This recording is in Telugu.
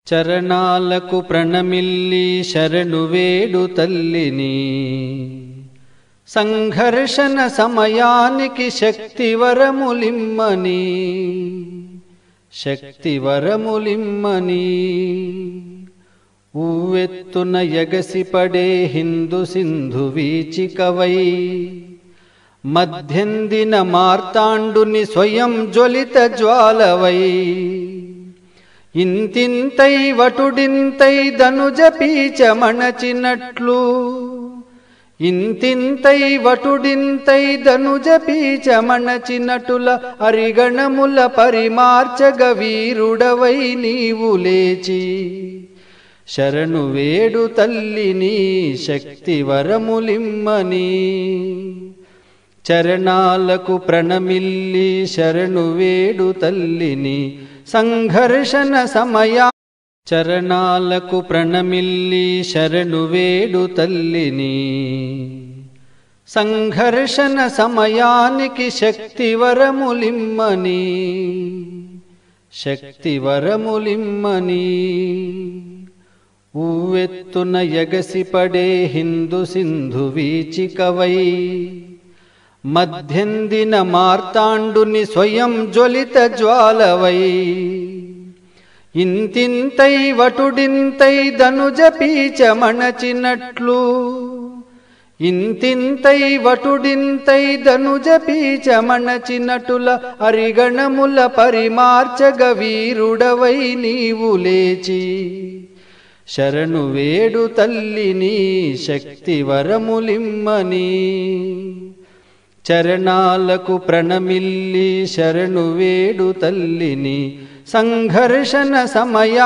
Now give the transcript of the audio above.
చరణాలకు ప్రణమిల్లి శరణు వేడు తల్లిని సంఘర్షణ సమయానికి శక్తివరములిమ్మని శక్తివరములిమ్మని ఊవెత్తున ఎగసిపడే హిందు సింధు వీచికవై మధ్యందిన మార్తాండుని స్వయం జ్వలిత జ్వాలవై ఇంతింతై వటుడింతై ధనుజ పీచమణచినట్లు ఇంతింతై వటుడింతై ధనుజ పీచమణచినటుల అరిగణముల పరిమార్చగ వీరుడవై నీవు లేచి శరణు వేడు తల్లిని శక్తివరములిమ్మని చరణాలకు ప్రణమిల్లి శరణు వేడు తల్లిని సంఘర్షణ సమయా చరణాలకు ప్రణమిల్లి శరణు వేడు తల్లిని సంఘర్షణ సమయానికి శక్తివరములిమ్మని శక్తివరములిమ్మని ఊవెత్తున ఎగసిపడే హిందు సింధు వీచికవై మధ్యందిన మార్తాండుని స్వయం జ్వలిత జ్వాలవై ఇంతింతై వటుడింతై ధనుజ పీచమణచినట్లు ఇంతింతై వటుడింతై ధనుజ పీచమణచినటుల అరిగణముల పరిమార్చగ వీరుడవై నీవు లేచి శరణు వేడు తల్లిని శక్తివరములిమ్మని చరణాలకు ప్రణమిల్లి శరణు వేడు తల్లిని సంఘర్షణ సమయా